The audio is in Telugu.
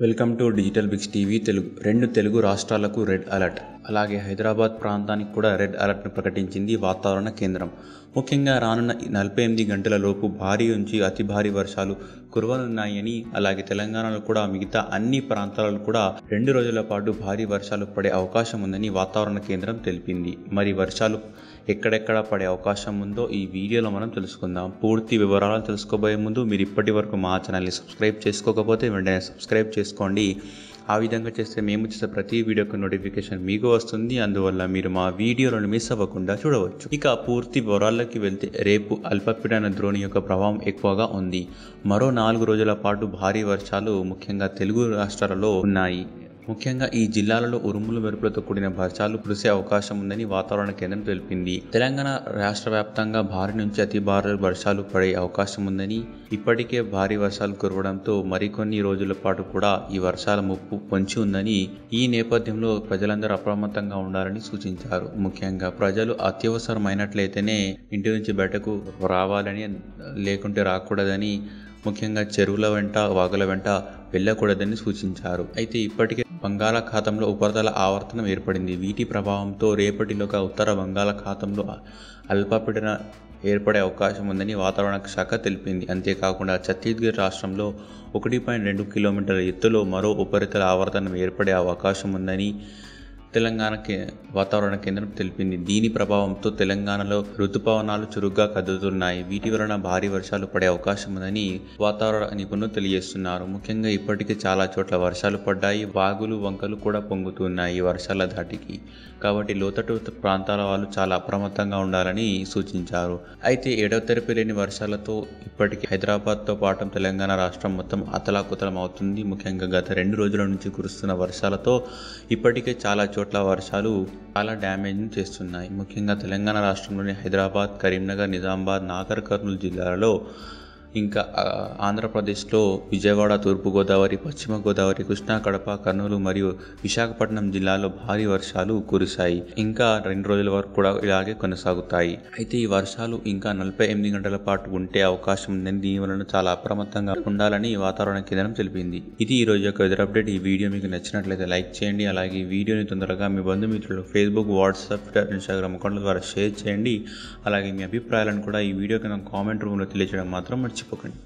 welcome to digital bigs TV Telugu రెండు తెలుగు రాష్ట్రాలకు రెడ్ అలర్ట్ అలాగే హైదరాబాద్ ప్రాంతానికి కూడా రెడ్ అలర్ట్ను ప్రకటించింది వాతావరణ కేంద్రం ముఖ్యంగా రానున్న నలభై ఎనిమిది గంటల లోపు భారీ నుంచి అతి భారీ వర్షాలు కురవనున్నాయని అలాగే తెలంగాణలో కూడా మిగతా అన్ని ప్రాంతాలలో కూడా రెండు రోజుల పాటు భారీ వర్షాలు పడే అవకాశం ఉందని వాతావరణ కేంద్రం తెలిపింది మరి వర్షాలు ఎక్కడెక్కడ పడే అవకాశం ఉందో ఈ వీడియోలో మనం తెలుసుకుందాం పూర్తి వివరాలు తెలుసుకోబోయే ముందు మీరు ఇప్పటి వరకు మా ఛానల్ని సబ్స్క్రైబ్ చేసుకోకపోతే వెంటనే సబ్స్క్రైబ్ చేసుకోండి ఆ విధంగా చేస్తే మేము చేసే ప్రతి వీడియోకి నోటిఫికేషన్ మీకు వస్తుంది అందువల్ల మీరు మా వీడియోలను మిస్ అవ్వకుండా చూడవచ్చు ఇక పూర్తి వివరాల్లోకి వెళ్తే రేపు అల్పపీడన ద్రోణి యొక్క ప్రభావం ఎక్కువగా ఉంది మరో నాలుగు రోజుల పాటు భారీ వర్షాలు ముఖ్యంగా తెలుగు రాష్ట్రాలలో ఉన్నాయి ముఖ్యంగా ఈ జిల్లాలలో ఉరుములు మెరుపులతో కూడిన వర్షాలు కురిసే అవకాశం ఉందని వాతావరణ కేంద్రం తెలిపింది తెలంగాణ రాష్ట్ర వ్యాప్తంగా భారీ నుంచి అతి భారీ వర్షాలు పడే అవకాశం ఉందని ఇప్పటికే భారీ వర్షాలు కురవడంతో మరికొన్ని రోజుల పాటు కూడా ఈ వర్షాల ముప్పు పొంచి ఉందని ఈ నేపథ్యంలో ప్రజలందరూ అప్రమత్తంగా ఉండాలని సూచించారు ముఖ్యంగా ప్రజలు అత్యవసరమైనట్లయితేనే ఇంటి నుంచి బయటకు రావాలని లేకుంటే రాకూడదని ముఖ్యంగా చెరువుల వెంట వాగుల వెంట వెళ్ళకూడదని సూచించారు అయితే ఇప్పటికే బంగాళాఖాతంలో ఉపరితల ఆవర్తనం ఏర్పడింది వీటి ప్రభావంతో రేపటిలోగా ఉత్తర బంగాళాఖాతంలో అల్పపీడన ఏర్పడే అవకాశం ఉందని వాతావరణ శాఖ తెలిపింది అంతేకాకుండా ఛత్తీస్గఢ్ రాష్ట్రంలో ఒకటి పాయింట్ రెండు కిలోమీటర్ల ఎత్తులో మరో ఉపరితల ఆవర్తనం ఏర్పడే అవకాశం ఉందని తెలంగాణ కే వాతావరణ కేంద్రం తెలిపింది దీని ప్రభావంతో తెలంగాణలో ఋతుపవనాలు చురుగ్గా కదులుతున్నాయి వీటి వలన భారీ వర్షాలు పడే అవకాశం ఉందని వాతావరణ నిపుణులు తెలియజేస్తున్నారు ముఖ్యంగా ఇప్పటికే చాలా చోట్ల వర్షాలు పడ్డాయి వాగులు వంకలు కూడా పొంగుతున్నాయి ఈ వర్షాల ధాటికి కాబట్టి లోతట్టు ప్రాంతాల వాళ్ళు చాలా అప్రమత్తంగా ఉండాలని సూచించారు అయితే ఏడవ తెరపి లేని వర్షాలతో ఇప్పటికీ హైదరాబాద్తో పాటు తెలంగాణ రాష్ట్రం మొత్తం అతలాకుతలం అవుతుంది ముఖ్యంగా గత రెండు రోజుల నుంచి కురుస్తున్న వర్షాలతో ఇప్పటికే చాలా చోట్ల వర్షాలు చాలా డ్యామేజ్ని చేస్తున్నాయి ముఖ్యంగా తెలంగాణ రాష్ట్రంలోని హైదరాబాద్ కరీంనగర్ నిజామాబాద్ నాగర్ కర్నూలు జిల్లాలలో ఇంకా ఆంధ్రప్రదేశ్లో విజయవాడ తూర్పుగోదావరి పశ్చిమ గోదావరి కృష్ణా కడప కర్నూలు మరియు విశాఖపట్నం జిల్లాలో భారీ వర్షాలు కురిశాయి ఇంకా రెండు రోజుల వరకు కూడా ఇలాగే కొనసాగుతాయి అయితే ఈ వర్షాలు ఇంకా నలభై ఎనిమిది గంటల పాటు ఉంటే అవకాశం ఉందని దీని వలన చాలా అప్రమత్తంగా ఉండాలని వాతావరణ కేంద్రం తెలిపింది ఇది ఈ రోజు యొక్క వెదర్ అప్డేట్ ఈ వీడియో మీకు నచ్చినట్లయితే లైక్ చేయండి అలాగే ఈ వీడియోని తొందరగా మీ బంధుమిత్రులు ఫేస్బుక్ వాట్సాప్ ట్విట్టర్ ఇన్స్టాగ్రామ్ అకౌంట్ల ద్వారా షేర్ చేయండి అలాగే మీ అభిప్రాయాలను కూడా ఈ వీడియో కింద కామెంట్ రూమ్లో తెలియజేయడం మాత్రం మర్చిపోకండి